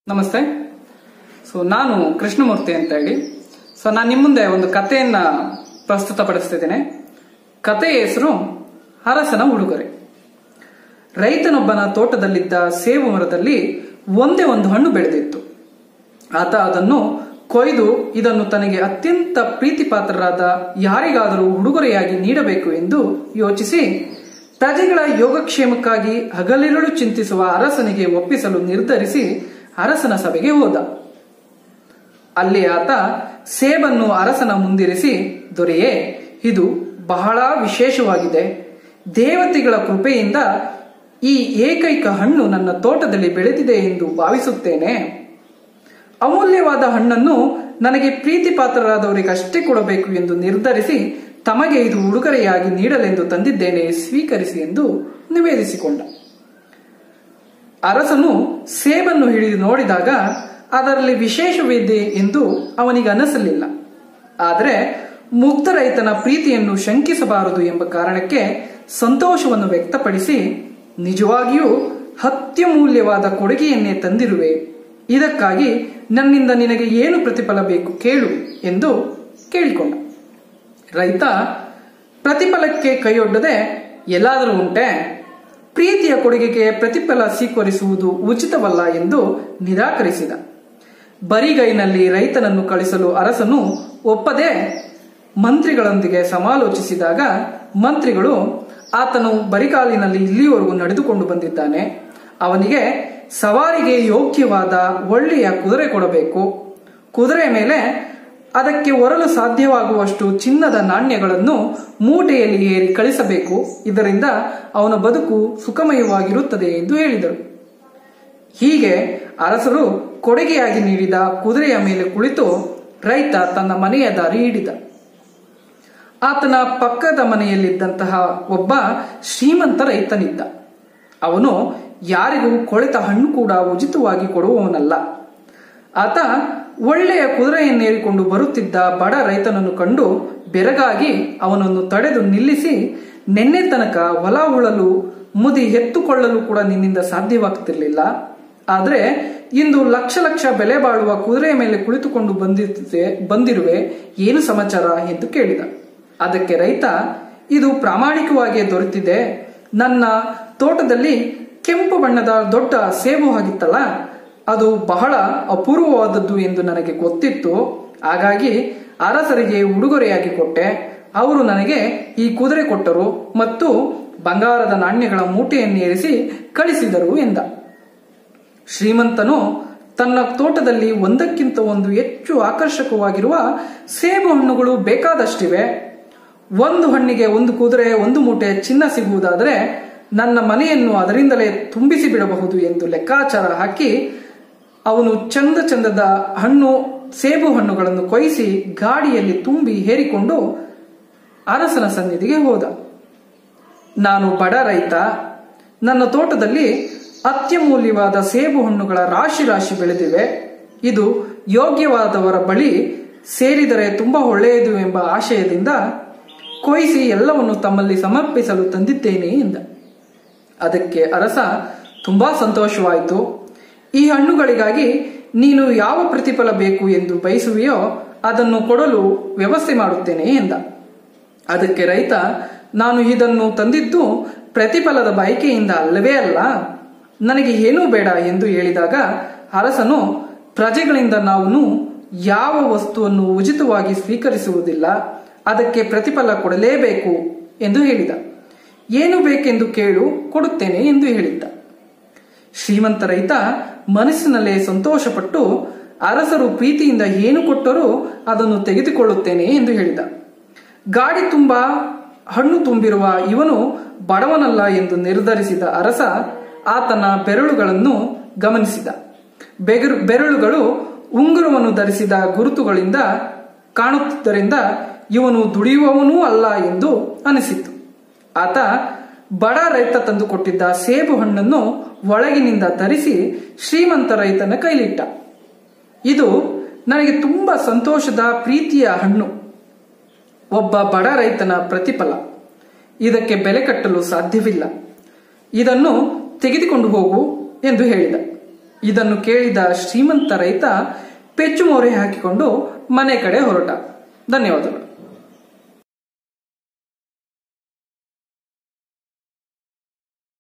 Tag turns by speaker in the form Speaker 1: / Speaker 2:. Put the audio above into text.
Speaker 1: ನಮಸ್ತೆ ಸೊ ನಾನು ಕೃಷ್ಣಮೂರ್ತಿ ಅಂತ ಹೇಳಿ ಸೊ ನಾನು ನಿಮ್ಮ ಮುಂದೆ ಒಂದು ಕಥೆಯನ್ನ ಪ್ರಸ್ತುತಪಡಿಸ್ತಿದ್ದೇನೆ ಕಥೆಯ ಹೆಸರು ಅರಸನ ಉಡುಗೊರೆ ರೈತನೊಬ್ಬನ ತೋಟದಲ್ಲಿದ್ದ ಸೇಬು ಮರದಲ್ಲಿ ಒಂದೇ ಒಂದು ಹಣ್ಣು ಬೆಳೆದಿತ್ತು ಆತ ಅದನ್ನು ಕೊಯ್ದು ಇದನ್ನು ತನಗೆ ಅತ್ಯಂತ ಪ್ರೀತಿಪಾತ್ರರಾದ ಯಾರಿಗಾದರೂ ಉಡುಗೊರೆಯಾಗಿ ನೀಡಬೇಕು ಎಂದು ಯೋಚಿಸಿ ಪ್ರಜೆಗಳ ಯೋಗಕ್ಷೇಮಕ್ಕಾಗಿ ಹಗಲಿರುಳು ಚಿಂತಿಸುವ ಅರಸನಿಗೆ ಒಪ್ಪಿಸಲು ನಿರ್ಧರಿಸಿ ಅರಸನ ಸಭೆಗೆ ಹೋದ ಅಲ್ಲಿ ಆತ ಸೇಬನ್ನು ಅರಸನ ಮುಂದಿರಿಸಿ ದೊರೆಯೇ ಇದು ಬಹಳ ವಿಶೇಷವಾಗಿದೆ ದೇವತೆಗಳ ಕೃಪೆಯಿಂದ ಈ ಏಕೈಕ ಹಣ್ಣು ನನ್ನ ತೋಟದಲ್ಲಿ ಬೆಳೆದಿದೆ ಎಂದು ಭಾವಿಸುತ್ತೇನೆ ಅಮೂಲ್ಯವಾದ ಹಣ್ಣನ್ನು ನನಗೆ ಪ್ರೀತಿಪಾತ್ರರಾದವರಿಗೆ ಅಷ್ಟೇ ಕೊಡಬೇಕು ಎಂದು ನಿರ್ಧರಿಸಿ ತಮಗೆ ಇದು ಉಡುಗೊರೆಯಾಗಿ ನೀಡಲೆಂದು ತಂದಿದ್ದೇನೆ ಸ್ವೀಕರಿಸಿ ಎಂದು ನಿವೇದಿಸಿಕೊಂಡ ಅರಸನು ಸೇಬನ್ನು ಹಿಡಿದು ನೋಡಿದಾಗ ಅದರಲ್ಲಿ ವಿಶೇಷವಿದೆ ಎಂದು ಅವನಿಗೆ ಅನಿಸಲಿಲ್ಲ ಆದರೆ ಮುಗ್ಧ ರೈತನ ಪ್ರೀತಿಯನ್ನು ಶಂಕಿಸಬಾರದು ಎಂಬ ಕಾರಣಕ್ಕೆ ಸಂತೋಷವನ್ನು ವ್ಯಕ್ತಪಡಿಸಿ ನಿಜವಾಗಿಯೂ ಅತ್ಯಮೂಲ್ಯವಾದ ಕೊಡುಗೆಯನ್ನೇ ತಂದಿರುವೆ ಇದಕ್ಕಾಗಿ ನನ್ನಿಂದ ನಿನಗೆ ಏನು ಪ್ರತಿಫಲ ಬೇಕು ಕೇಳು ಎಂದು ಕೇಳಿಕೊಂಡ ರೈತ ಪ್ರತಿಫಲಕ್ಕೆ ಕೈಯೊಡ್ಡದೆ ಎಲ್ಲಾದರೂ ಉಂಟೆ ಪ್ರೀತಿಯ ಕೊಡುಗೆಗೆ ಪ್ರತಿಫಲ ಸ್ವೀಕರಿಸುವುದು ಉಚಿತವಲ್ಲ ಎಂದು ನಿರಾಕರಿಸಿದ ಬರಿಗೈನಲ್ಲಿ ರೈತನನ್ನು ಕಳಿಸಲು ಅರಸನು ಒಪ್ಪದೆ ಮಂತ್ರಿಗಳೊಂದಿಗೆ ಸಮಾಲೋಚಿಸಿದಾಗ ಮಂತ್ರಿಗಳು ಆತನು ಬರಿಗಾಲಿನಲ್ಲಿ ಇಲ್ಲಿಯವರೆಗೂ ನಡೆದುಕೊಂಡು ಬಂದಿದ್ದಾನೆ ಅವನಿಗೆ ಸವಾರಿಗೆ ಯೋಗ್ಯವಾದ ಒಳ್ಳೆಯ ಕುದುರೆ ಕೊಡಬೇಕು ಕುದುರೆ ಮೇಲೆ ಅದಕ್ಕೆ ಹೊರಲು ಸಾಧ್ಯವಾಗುವಷ್ಟು ಚಿನ್ನದ ನಾಣ್ಯಗಳನ್ನು ಮೂಟೆಯಲ್ಲಿ ಏರಿ ಕಳಿಸಬೇಕು ಇದರಿಂದ ಅವನ ಬದುಕು ಸುಖಮಯವಾಗಿರುತ್ತದೆ ಎಂದು ಹೇಳಿದರು ಹೀಗೆ ಅರಸರು ಕೊಡುಗೆಯಾಗಿ ನೀಡಿದ ಕುದುರೆಯ ಮೇಲೆ ಕುಳಿತು ರೈತ ತನ್ನ ಮನೆಯ ದಾರಿ ಹಿಡಿದ ಆತನ ಪಕ್ಕದ ಮನೆಯಲ್ಲಿದ್ದಂತಹ ಒಬ್ಬ ಶ್ರೀಮಂತ ರೈತನಿದ್ದ ಅವನು ಯಾರಿಗೂ ಕೊಳೆತ ಹಣ್ಣು ಕೂಡ ಉಚಿತವಾಗಿ ಕೊಡುವವನಲ್ಲ ಆತ ಒಳ್ಳೆಯ ಕುದುರೆಯನ್ನೇರಿಕೊಂಡು ಬರುತ್ತಿದ್ದ ಬಡ ರೈತನನ್ನು ಕಂಡು ಬೆರಗಾಗಿ ಅವನನ್ನು ತಡೆದು ನಿಲ್ಲಿಸಿ ನೆನ್ನೆ ತನಕ ಹೊಲ ಉಳಲು ಮುದಿ ಎತ್ತುಕೊಳ್ಳಲು ಕೂಡ ನಿನ್ನಿಂದ ಸಾಧ್ಯವಾಗ್ತಿರ್ಲಿಲ್ಲ ಆದರೆ ಇಂದು ಲಕ್ಷ ಲಕ್ಷ ಬೆಲೆ ಬಾಳುವ ಕುದುರೆಯ ಮೇಲೆ ಕುಳಿತುಕೊಂಡು ಬಂದಿರುವೆ ಬಂದಿರುವೆ ಏನು ಸಮಾಚಾರ ಎಂದು ಕೇಳಿದ ಅದಕ್ಕೆ ರೈತ ಇದು ಪ್ರಾಮಾಣಿಕವಾಗಿ ದೊರೆತಿದೆ ನನ್ನ ತೋಟದಲ್ಲಿ ಕೆಂಪು ಬಣ್ಣದ ದೊಡ್ಡ ಸೇಬು ಆಗಿತ್ತಲ್ಲ ಅದು ಬಹಳ ಅಪೂರ್ವವಾದದ್ದು ಎಂದು ನನಗೆ ಗೊತ್ತಿತ್ತು ಹಾಗಾಗಿ ಅರಸರಿಗೆ ಉಡುಗೊರೆಯಾಗಿ ಕೊಟ್ಟೆ ಅವರು ನನಗೆ ಈ ಕುದುರೆ ಕೊಟ್ಟರು ಮತ್ತು ಬಂಗಾರದ ನಾಣ್ಯಗಳ ಮೂಟೆಯನ್ನೇರಿಸಿ ಕಳಿಸಿದರು ಎಂದ ಶ್ರೀಮಂತನು ತನ್ನ ತೋಟದಲ್ಲಿ ಒಂದಕ್ಕಿಂತ ಒಂದು ಹೆಚ್ಚು ಆಕರ್ಷಕವಾಗಿರುವ ಸೇಬು ಹಣ್ಣುಗಳು ಬೇಕಾದಷ್ಟಿವೆ ಒಂದು ಹಣ್ಣಿಗೆ ಒಂದು ಕುದುರೆ ಒಂದು ಮೂಟೆ ಚಿನ್ನ ಸಿಗುವುದಾದರೆ ನನ್ನ ಮನೆಯನ್ನು ಅದರಿಂದಲೇ ತುಂಬಿಸಿ ಬಿಡಬಹುದು ಎಂದು ಲೆಕ್ಕಾಚಾರ ಹಾಕಿ ಅವನು ಚಂದ ಚಂದದ ಹಣ್ಣು ಸೇಬು ಹಣ್ಣುಗಳನ್ನು ಕೊಯ್ಸಿ ಗಾಡಿಯಲ್ಲಿ ತುಂಬಿ ಹೇರಿಕೊಂಡು ಅರಸನ ಸನ್ನಿಧಿಗೆ ಹೋದ ನಾನು ಬಡ ರೈತ ನನ್ನ ತೋಟದಲ್ಲಿ ಅತ್ಯಮೂಲ್ಯವಾದ ಸೇಬು ಹಣ್ಣುಗಳ ರಾಶಿ ರಾಶಿ ಬೆಳೆದಿವೆ ಇದು ಯೋಗ್ಯವಾದವರ ಬಳಿ ಸೇರಿದರೆ ತುಂಬಾ ಒಳ್ಳೆಯದು ಎಂಬ ಆಶಯದಿಂದ ಕೊಯ್ಸಿ ಎಲ್ಲವನ್ನು ತಮ್ಮಲ್ಲಿ ಸಮರ್ಪಿಸಲು ತಂದಿದ್ದೇನೆ ಎಂದ ಅದಕ್ಕೆ ಅರಸ ತುಂಬಾ ಸಂತೋಷವಾಯಿತು ಈ ಹಣ್ಣುಗಳಿಗಾಗಿ ನೀನು ಯಾವ ಪ್ರತಿಫಲ ಬೇಕು ಎಂದು ಬಯಸುವೆಯೋ ಅದನ್ನು ಕೊಡಲು ವ್ಯವಸ್ಥೆ ಮಾಡುತ್ತೇನೆ ಎಂದ ಅದಕ್ಕೆ ರೈತ ನಾನು ಇದನ್ನು ತಂದಿದ್ದು ಪ್ರತಿಫಲದ ಬಯಕೆಯಿಂದ ಅಲ್ಲವೇ ಅಲ್ಲ ನನಗೆ ಏನೂ ಬೇಡ ಎಂದು ಹೇಳಿದಾಗ ಅರಸನು ಪ್ರಜೆಗಳಿಂದ ನಾವು ಯಾವ ವಸ್ತುವನ್ನು ಉಚಿತವಾಗಿ ಸ್ವೀಕರಿಸುವುದಿಲ್ಲ ಅದಕ್ಕೆ ಪ್ರತಿಫಲ ಕೊಡಲೇಬೇಕು ಎಂದು ಹೇಳಿದ ಏನು ಬೇಕೆಂದು ಕೇಳು ಕೊಡುತ್ತೇನೆ ಎಂದು ಹೇಳಿದ್ದ ಶ್ರೀಮಂತ ರೈತ ಮನಸ್ಸಿನಲ್ಲೇ ಸಂತೋಷಪಟ್ಟು ಅರಸರು ಪ್ರೀತಿಯಿಂದ ಏನು ಕೊಟ್ಟರೂ ಅದನ್ನು ತೆಗೆದುಕೊಳ್ಳುತ್ತೇನೆ ಎಂದು ಹೇಳಿದ ಗಾಡಿ ತುಂಬ ಹಣ್ಣು ತುಂಬಿರುವ ಇವನು ಬಡವನಲ್ಲ ಎಂದು ನಿರ್ಧರಿಸಿದ ಅರಸ ಆತನ ಬೆರಳುಗಳನ್ನು ಗಮನಿಸಿದ ಬೆಗರು ಬೆರಳುಗಳು ಉಂಗುರವನ್ನು ಧರಿಸಿದ ಗುರುತುಗಳಿಂದ ಕಾಣುತ್ತಿದ್ದರಿಂದ ಇವನು ದುಡಿಯುವವನೂ ಅಲ್ಲ ಎಂದು ಅನಿಸಿತು ಆತ ಬಡ ರೈತ ತಂದುಕೊಟ್ಟಿದ್ದ ಸೇಬು ಹಣ್ಣನ್ನು ಒಳಗಿನಿಂದ ಧರಿಸಿ ಶ್ರೀಮಂತ ರೈತನ ಕೈಲಿಟ್ಟ ಇದು ನನಗೆ ತುಂಬಾ ಸಂತೋಷದ ಪ್ರೀತಿಯ ಹಣ್ಣು ಒಬ್ಬ ಬಡ ರೈತನ ಪ್ರತಿಫಲ ಇದಕ್ಕೆ ಬೆಲೆ ಕಟ್ಟಲು ಸಾಧ್ಯವಿಲ್ಲ ಇದನ್ನು ತೆಗೆದುಕೊಂಡು ಹೋಗು ಎಂದು ಹೇಳಿದ ಇದನ್ನು ಕೇಳಿದ ಶ್ರೀಮಂತ ರೈತ ಪೆಚ್ಚು ಮೊರೆ ಹಾಕಿಕೊಂಡು ಮನೆ ಕಡೆ ಹೊರಟ ಧನ್ಯವಾದಗಳು